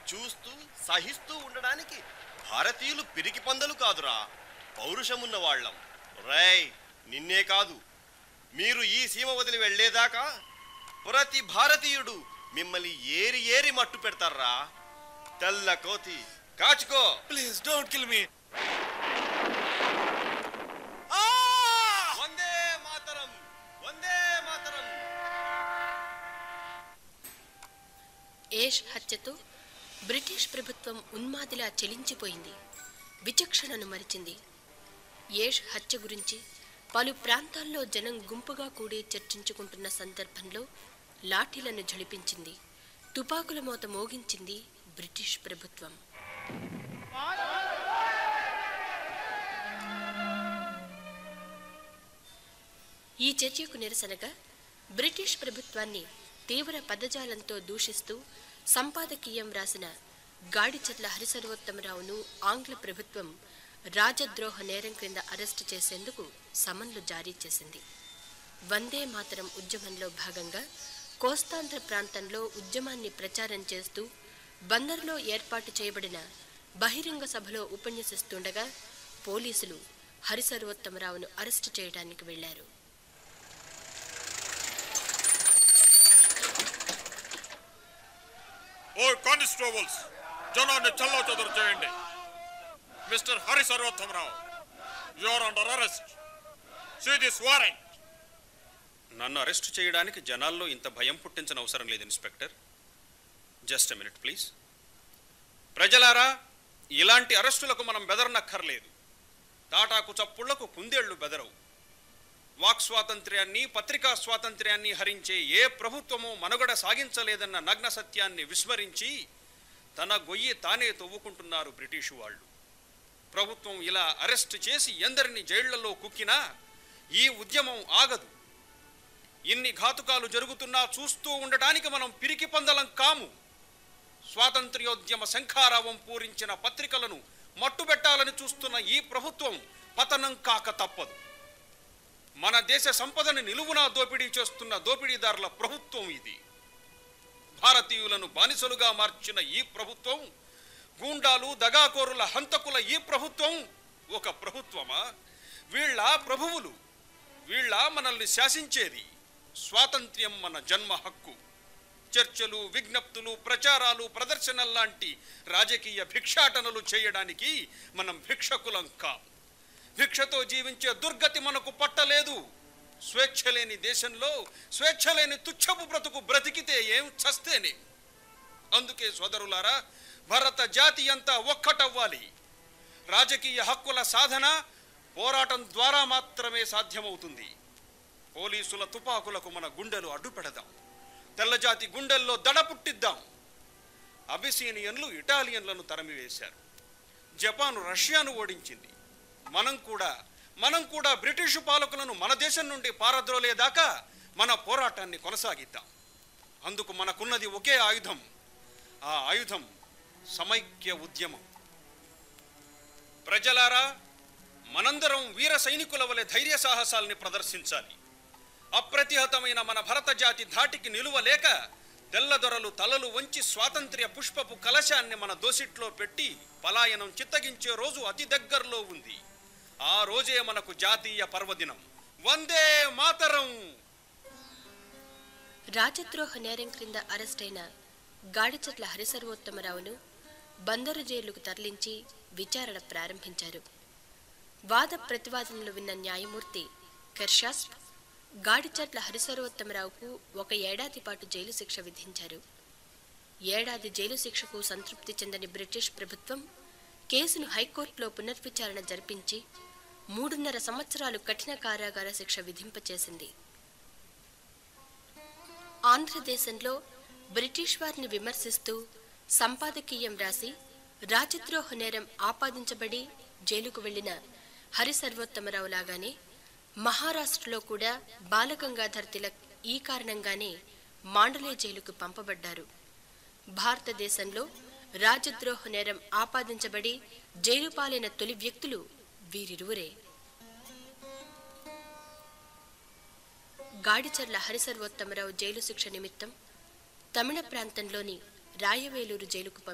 చూస్తూ సహిస్తూ ఉండడానికి భారతీయులు పిరికి పందలు కాదురా పౌరుషమున్న వాళ్ళం రేయ్ నిన్నే కాదు మీరు ఈ సీమ వదిలి వెళ్ళేదాకా ప్రతి భారతీయుడు మిమ్మల్ని ఏరి ఏరి మట్టు పెడతారా తెల్ల కోతి కాచుకో please don't kill me Vande Mataram Vande Mataram Ashe హత్యతో బ్రిటిష్ ప్రభుత్వం ఉన్మాదిలా చెలించిపోయింది విచక్షణను మరిచింది ఏష్ హత్య గురించి పలు ప్రాంతాల్లో జనం గుంపుగా కూడి చర్చించుకుంటున్న సందర్భంలో లాఠీలను ఝళిపించింది తుపాకుల మోత మోగించింది బ్రిటిష్ ప్రభుత్వం ఈ చర్యకు నిరసనగా బ్రిటిష్ ప్రభుత్వాన్ని తీవ్ర పదజాలంతో దూషిస్తూ సంపాదకీయం రాసిన గాడిచెట్ల హరిసర్వోత్తమరావును ఆంగ్ల ప్రభుత్వం రాజద్రోహ నేరం క్రింద అరెస్టు చేసేందుకు సమన్లు జారీ చేసింది వందే మాతరం ఉద్యమంలో భాగంగా కోస్తాంధ్ర ప్రాంతంలో ఉద్యమాన్ని ప్రచారం చేస్తూ బందర్లో ఏర్పాటు చేయబడిన బహిరంగ సభలో ఉపన్యసిస్తుండగా పోలీసులు హరిసర్వోత్తమరావును అరెస్టు చేయడానికి వెళ్లారు ఓ కానిస్టేబుల్స్ జనాన్ని చల్లో చదురు చేయండి mister Hari Sarvottamarao you are under arrest see this warrant నన్ను అరెస్ట్ చేయడానికి జనాల్లో ఇంత భయం పుట్టించిన అవసరం లేదు ఇన్స్పెక్టర్ జస్ట్ మినిట్ ప్లీజ్ ప్రజలారా ఇలాంటి అరెస్టులకు మనం బెదరనక్కర్లేదు తాటాకు చప్పుళ్లకు కుందేళ్లు బెదరవు వాక్ స్వాతంత్ర్యాన్ని పత్రికా స్వాతంత్ర్యాన్ని హరించే ఏ ప్రభుత్వము మనుగడ సాగించలేదన్న నగ్న సత్యాన్ని విస్మరించి తన గొయ్యి తానే తవ్వుకుంటున్నారు బ్రిటిషు వాళ్ళు ప్రభుత్వం ఇలా అరెస్ట్ చేసి ఎందరిని జైళ్లలో కుక్కినా ఈ ఉద్యమం ఆగదు ఇన్ని ఘాతుకాలు జరుగుతున్నా చూస్తూ ఉండటానికి మనం పిరికి పందలం కాము స్వాతంత్ర్యోద్యమ శంఖారావం పూరించిన పత్రికలను మట్టుబెట్టాలని చూస్తున్న ఈ ప్రభుత్వం పతనం కాక తప్పదు మన దేశ సంపదను నిలువునా దోపిడీ చేస్తున్న దోపిడీదారుల ప్రభుత్వం ఇది భారతీయులను బానిసలుగా మార్చిన ఈ ప్రభుత్వం గూండాలు దగాకోరుల హంతకుల ఈ ప్రభుత్వం ఒక ప్రభుత్వమా వీళ్ళ ప్రభువులు వీళ్ళ మనల్ని శాసించేది స్వాతంత్ర్యం మన జన్మ హక్కు చర్చలు విజ్ఞప్తులు ప్రచారాలు ప్రదర్శనల్లాంటి రాజకీయ భిక్షాటనలు చేయడానికి మనం భిక్షకులం కాం భిక్షతో జీవించే దుర్గతి మనకు పట్టలేదు స్వేచ్ఛ లేని దేశంలో స్వేచ్ఛ లేని తుచ్చపు బ్రతుకు బ్రతికితే ఏం చస్తేనే అందుకే సోదరులారా భరత జాతి అంతా ఒక్కటవ్వాలి రాజకీయ హక్కుల సాధన పోరాటం ద్వారా మాత్రమే సాధ్యమవుతుంది పోలీసుల తుపాకులకు మన గుండెలు అడ్డుపెడదాం తెల్లజాతి గుండెల్లో దడ పుట్టిద్దాం అబిసీనియన్లు ఇటాలియన్లను తరిమివేశారు జపాన్ రష్యాను ఓడించింది మనం కూడా మనం కూడా బ్రిటిషు పాలకులను మన దేశం నుండి పారద్రోలేదాకా మన పోరాటాన్ని కొనసాగిద్దాం అందుకు మనకున్నది ఒకే ఆయుధం ఆ ఆయుధం సమైక్య ఉద్యమం ప్రజలారా మనందరం వీర సైనికుల వలె ధైర్య సాహసాల్ని ప్రదర్శించాలి అప్రతిహతమైన మన భరత జాతి ధాటికి నిలువలేక తెల్లదొరలు తలలు వంచి స్వాతంత్ర్య పుష్పపు కలశాన్ని మన దోసిట్లో పెట్టి పలాయనం చిత్తగించే రోజు అతి దగ్గరలో ఉంది ఆ రోజే మనకు జాతీయ పర్వదినం వందే మాతరం రాజద్రోహ నేరం క్రింద అరెస్టైన గాడిచెట్ల హరిసర్వోత్తమరావును బందరు జైలుకు తరలించి విచారణ ప్రారంభించారు వాద ప్రతివాదనలు విన్న న్యాయమూర్తి కెర్షాస్ గాడిచెట్ల హరిసర్వోత్తమరావుకు ఒక ఏడాది పాటు జైలు శిక్ష విధించారు ఏడాది జైలు శిక్షకు సంతృప్తి చెందని బ్రిటిష్ ప్రభుత్వం కేసును హైకోర్టులో పునర్విచారణ జరిపించి మూడున్నర సంవత్సరాలు కఠిన కారాగార శిక్ష విధింపచేసింది ఆంధ్రదేశంలో బ్రిటిష్ వారిని విమర్శిస్తూ సంపాదకీయం రాసి రాజద్రోహ నేరం ఆపాదించబడి జైలుకు వెళ్లిన హరి సర్వోత్తమరావు లాగానే మహారాష్ట్రలో కూడా బాలగంగాధర్ తిలక్ ఈ కారణంగానే మాండలే జైలుకు పంపబడ్డారు భారతదేశంలో రాజద్రోహ నేరం ఆపాదించబడి జైలు పాలైన తొలి వ్యక్తులు వీరిరువురే గాడిచర్ల హరిసర్వోత్తమరావు జైలు శిక్ష నిమిత్తం తమిళ ప్రాంతంలోని రాయవేలూరు జైలుకు పంపారు